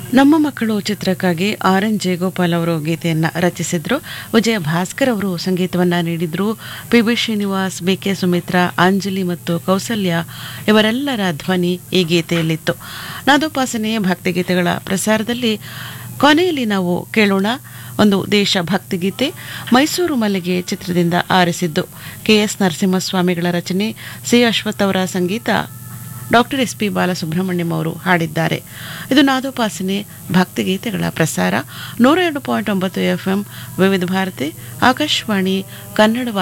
ನಮ್ಮ ಮಕ್ಕಳು ಚಿತ್ರಕ್ಕಾಗಿ ಆರ್ ಎನ್ ಜಯಗೋಪಾಲ್ ಅವರು ಗೀತೆಯನ್ನು ರಚಿಸಿದ್ರು ವಿಜಯ ಭಾಸ್ಕರ್ ಅವರು ಸಂಗೀತವನ್ನು ನೀಡಿದ್ರು P B Srinivas B K Sumitra Anjali ಮತ್ತು ಕೌಸಲ್ಯ ಇವರೆಲ್ಲರ ಧ್ವನಿ ಈ ಗೀತೆಯಲ್ಲಿತ್ತು ನಾದೋಪಾಸನೆ ಭಕ್ತಿಗೀತೆಗಳ ಪ್ರಸಾರದಲ್ಲಿ ಕೊನೆಯಲ್ಲಿ ನಾವು ಕೇಳೋಣ ಒಂದು ದೇಶಭಕ್ತಿ ಗೀತೆ ಮೈಸೂರು ಮಲ್ಲಿಗೆ ಚಿತ್ರದಿಂದ ಆರಿಸಿದ್ದು ಕೆ ಎಸ್ ನರಸಿಂಹಸ್ವಾಮಿಗಳ ರಚನೆ ಸಿ ಅಶ್ವಥ್ ಅವರ ಸಂಗೀತ ಡಾಕ್ಟರ್ ಎಸ್ ಪಿ ಬಾಲಸುಬ್ರಹ್ಮಣ್ಯಂ ಅವರು ಹಾಡಿದ್ದಾರೆ ಇದು ನಾದೋಪಾಸನೆ ಭಕ್ತಿಗೀತೆಗಳ ಪ್ರಸಾರ ನೂರ ಎರಡು ಪಾಯಿಂಟ್ ಒಂಬತ್ತು ಎಫ್ ಎಂ ವಿವಿಧ ಭಾರತಿ ಆಕಾಶವಾಣಿ ಕನ್ನಡ